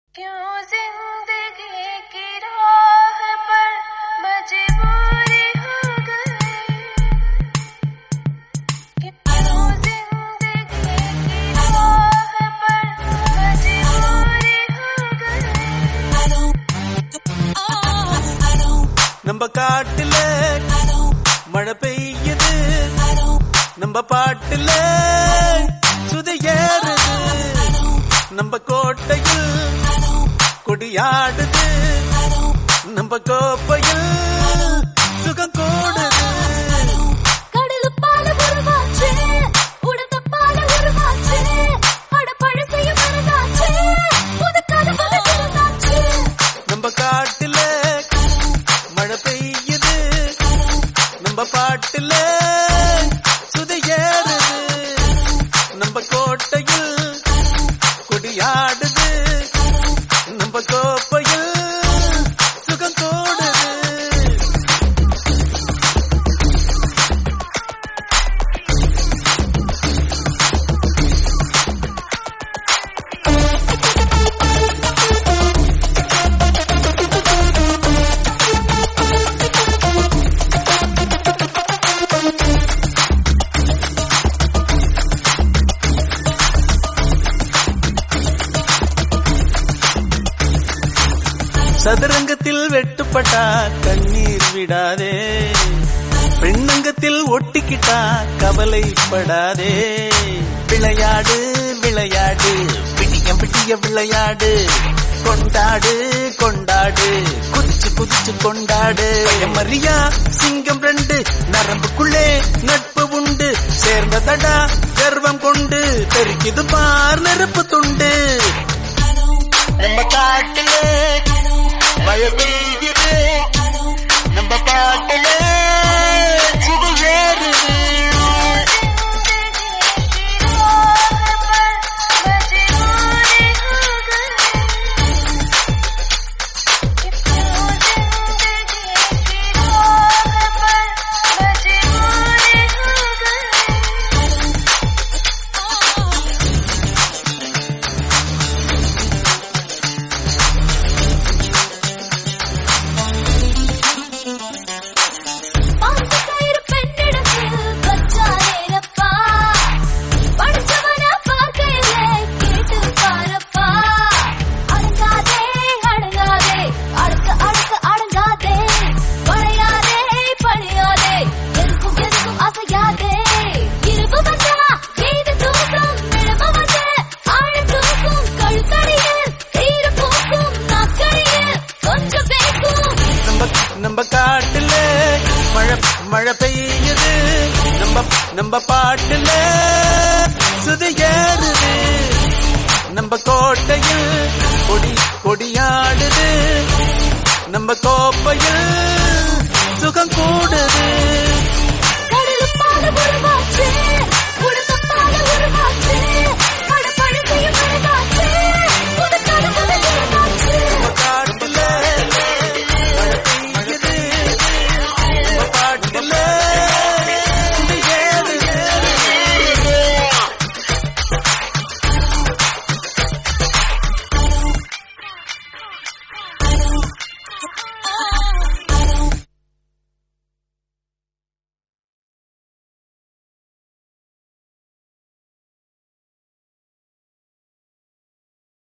क्यों जिंदगी की राह पर मजबूरी हो गई कि क्यों जिंदगी की राह पर मजबूरी हो गई நம்ம காட்டுல மழை பெய்யுது நம்ம பாட்டுல சுதி ஏறுது நம்ம கோட்டையில் கொடியாடுது நம்ம கோப்பையில் சுகம் கூடுது கடலுப்பால உருவாச்சு உடந்தப்பால உருவாச்சு அட பழசைய மறந்தாச்சு புது கதை பிறந்தாச்சு நம்ம காட்டுல மழை பெய்யுது நம்ம பாட்டுல சுதி ஏறுது நம்ம கோட்டையில் கொடியாடுது நம்ம கோப்பையில் சுகம் கூடுது சதுரங்கத்தில் வெட்டுப்பட்டா கண்ணீர் விடாதே பெண்ணங்கத்தில் ஒட்டிக்கிட்டா கவலைப்படாதே விளையாடு விளையாடு பிடிய பிடிய விளையாடு கொண்டாடு கொண்டாடு குதிச்சு குதிச்சு கொண்டாடு மரியா சிங்கம் ரெண்டு நரம்புக்குள்ளே நட்பு உண்டு சேர்ந்ததடா கர்வம் கொண்டு தெரிக்குது பார் நெருப்பு துண்டு நம்ம காட்டிலே மழை பெய்யுது நம்ம பாட்டிலே சுடு ஏறுது பாம்பு கயிறு பெண்ணிடத்தில் வச்சாரேனப்பா படிச்சவன பார்க்கையில கேட்டு பாரப்பா அடங்காதே அடங்காதே அடுக்க அடுக்க அடங்காதே பழையாதே பழையாதே எதுக்கும் எதுக்கும் அசையாதே இருப்பு வந்தா எய்து தூக்கும் நிழம வந்து ஆழ தூக்கும் கழுத்தடியில் தீர போக்கும் நாக்கடியில் கொஞ்சம் பேக்கும் நம்ம நம்ம காட்டுல மழை மழை பெய்யுது நம்ம நம்ம பாட்டுல சுதி ஏறுது நம்ம கோட்டையில் கொடி கொடியாடுது நம்ம கோப்பையில் சுகம் கூடுது கடலுப்பால உருவாச்சு